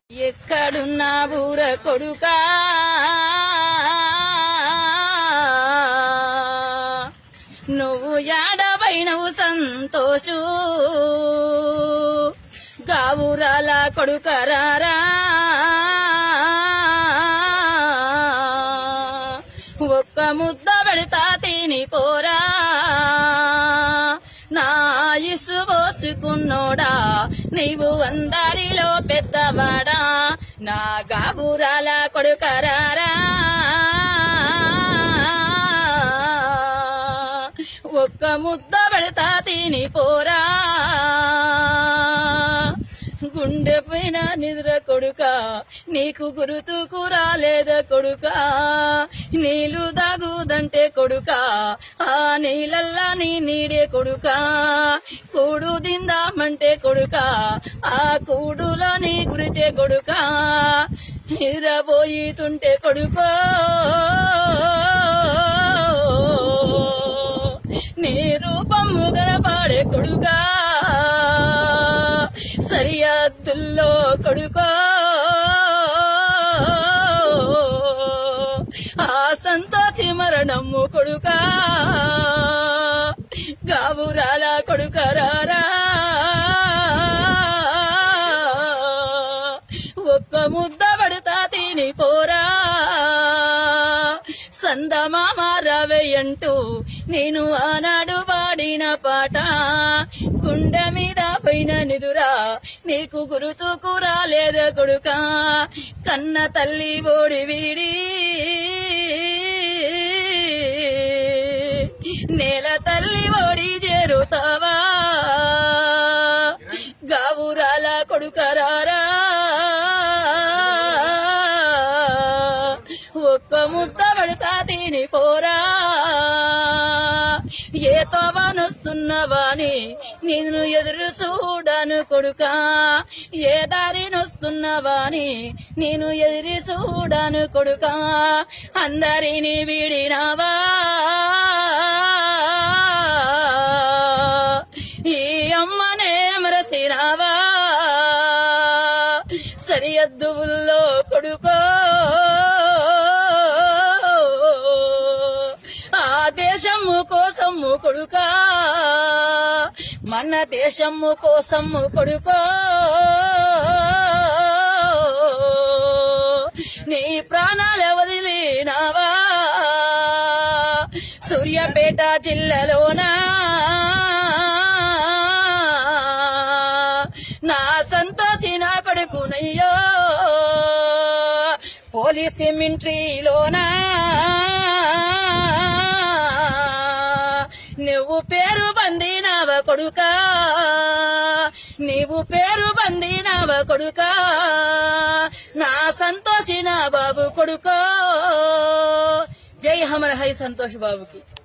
ఎక్కడున్నా బూర కొడుకా నువ్వు యాడవైనవు సంతోషు గావురాల కొడుకరారా ఒక్క ముద్ద పెడతా తిని పోరా నా ఇసు పోసుకున్నోడా నీవు అందరిలో పెద్దవాడా నా గాబురాల కొడుకరారా ఒక్క ముద్ద పెడతా తిని పోరా గుండె పైన నిద్ర కొడుక నీకు గురుతుకు రాలేద కొడుక నీళ్లు దాగుదంటే కొడుక ఆ నీళ్ళల్లా నీ నీడే కొడుక కూడు దిందామంటే కొడుక ఆ కూడులో నీ గురితే కొడుక నిద్రపోయితుంటే కొడుకో నీ రూపము గనపాడే కొడుకా సరిహద్దుల్లో కొడుకో ఆ సంతోషి మరణము కొడుకా గావురాల కొడుకరారా ఒక్క ముద్ద పడతా తిని పోరా సందమామ రవయ్యంటూ నేను ఆనాడు పాడిన పాట గుండె మీద పైన నిదురా నీకు గురుతుకు రాలేద కొడుక కన్న తల్లి ఓడి వీడి నేల తల్లి ఓడి చేరుతావా గావురాల కొడుకరారా ఒక్క ముద్ద పడతా తిని పోరా ఏ తోవనొస్తున్నవాని నేను ఎదురు చూడను కొడుక ఏ దారి నొస్తున్నవాని నేను ఎదురు చూడను కొడుక అందరిని వీడినావా ఈ అమ్మనే మరసినావా సరిహద్దుల్లో కొడుకో ఆ దేశము కోసము కొడుకా మన దేశము కోసము కొడుకో నీ ప్రాణాలు వదిలినావా సూర్యాపేట జిల్లాలోనా నా సంతోషి నా కొడుకునయ్యో పోలీస్ మింట్రీలోనా నువ్వు పేరు బందినావ కొడుక నీవు పేరు బందినావ కొడుక నా సంతోషి నా బాబు కొడుకో జై హమర్ హై సంతోష్ బాబుకి